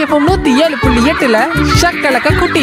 இப்போ நூத்தி ஏழு புள்ளி எட்டுல ஷக்கலக்க குட்டி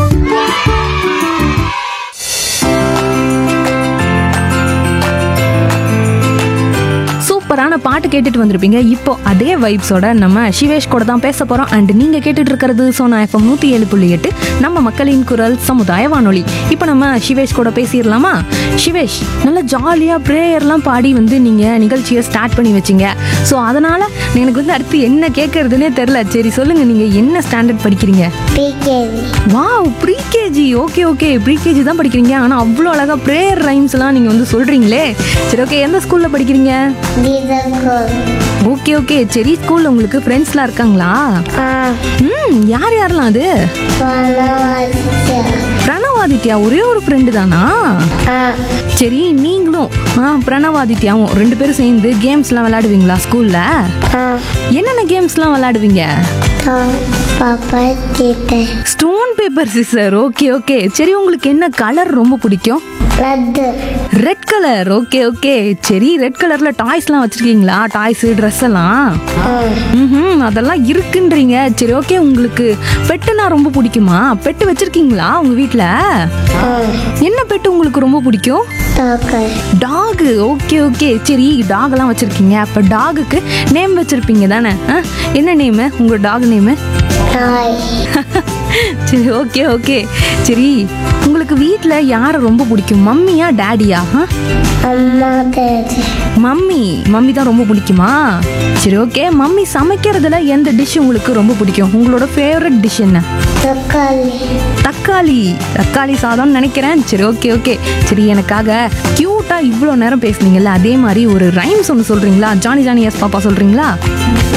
சூப்பரான பாட்டு கேட்டுட்டு வந்திருப்பீங்க இப்போ அதே வைப்ஸோட நம்ம சிவேஷ் கூட தான் பேச போறோம் அண்ட் நீங்க கேட்டுட்டு இருக்கிறது சோனா எஃப்எம் நூத்தி ஏழு புள்ளி எட்டு நம்ம மக்களின் குரல் சமுதாய வானொலி இப்போ நம்ம சிவேஷ் கூட பேசிடலாமா சிவேஷ் நல்லா ஜாலியா ப்ரேயர்லாம் பாடி வந்து நீங்க நிகழ்ச்சியை ஸ்டார்ட் பண்ணி வச்சீங்க ஸோ அதனால எனக்கு வந்து அடுத்து என்ன கேட்கறதுனே தெரில சரி சொல்லுங்க நீங்க என்ன ஸ்டாண்டர்ட் படிக்கிறீங்க PKV wow pre KG okay okay pre KG தான் படிக்கிறீங்க ஆனால் அவ்வளோ அழகா ப்ரேயர் ரைம்ஸ்லாம் நீங்கள் வந்து சொல்கிறீங்களே சரி ஓகே எந்த ஸ்கூலில் படிக்கிறீங்க கீதகோல் ஓகே ஓகே சரி ஸ்கூலில் உங்களுக்கு ஃப்ரெண்ட்ஸ்லாம் இருக்காங்களா ஆ ம் யார் யாரெல்லாம் அது வனவாசியா பிரணவாதித்யா ஒரே ஒரு ஃப்ரெண்டு தானா ஆ சரி நீங்களும் ஆ பிரணவாதித்யாவும் ரெண்டு பேரும் சேர்ந்து கேம்ஸ்லாம் விளையாடுவீங்களா ஸ்கூலில் ஆ என்னென்ன கேம்ஸ்லாம் விளையாடுவீங்க டாம் பாப்பா கேட்டேன் stone paper scissor okay okay சரி உங்களுக்கு என்ன கலர் ரொம்ப பிடிக்கும் லட்டு ரெட் கலர் ஓகே ஓகே சரி ரெட் கலர்ல டாய்ஸ்லாம் வச்சிருக்கீங்களா டாய்ஸ் ட்ரெஸ் எல்லாம் ஆ ம் அதெல்லாம் இருக்குன்றீங்க சரி ஓகே உங்களுக்கு பெட்டுனா ரொம்ப பிடிக்குமா பெட்டு வச்சிருக்கீங்களா உங்க வீட்ல ஆ என்ன பெட்டு உங்களுக்கு ரொம்ப பிடிக்கும் டாக்கர் டாகு ஓகே ஓகே சரி டாக்லாம் வச்சிருக்கீங்க அப்ப டாகுக்கு நேம் வச்சிருப்பீங்க தானே ஆ? என்ன நேமு உங்க டாக் நேமு நாய் சரி ஓகே ஓகே சரி உங்களுக்கு வீட்ல யாரை ரொம்ப பிடிக்கும் மம்மியா டேடியா ஆ அம்மா தேதி மம்மி மம்மி தான் ரொம்ப பிடிக்குமா சரி ஓகே மம்மி சமைக்கிறதுல எந்த டிஷ் உங்களுக்கு ரொம்ப பிடிக்கும் உங்களோட ஃபேவரட் டிஷ் என்ன தக்காளி தக்காளி தக்காளி சாதம்னு நினைக்கிறேன் சரி ஓகே ஓகே சரி எனக்காக க்யூட்டாக இவ்வளோ நேரம் பேசுனீங்கல்ல அதே மாதிரி ஒரு ரைம்ஸ் ஒன்று சொல்கிறீங்களா ஜானி ஜானி எஸ் பாப்பா சொல்கிறீங்களா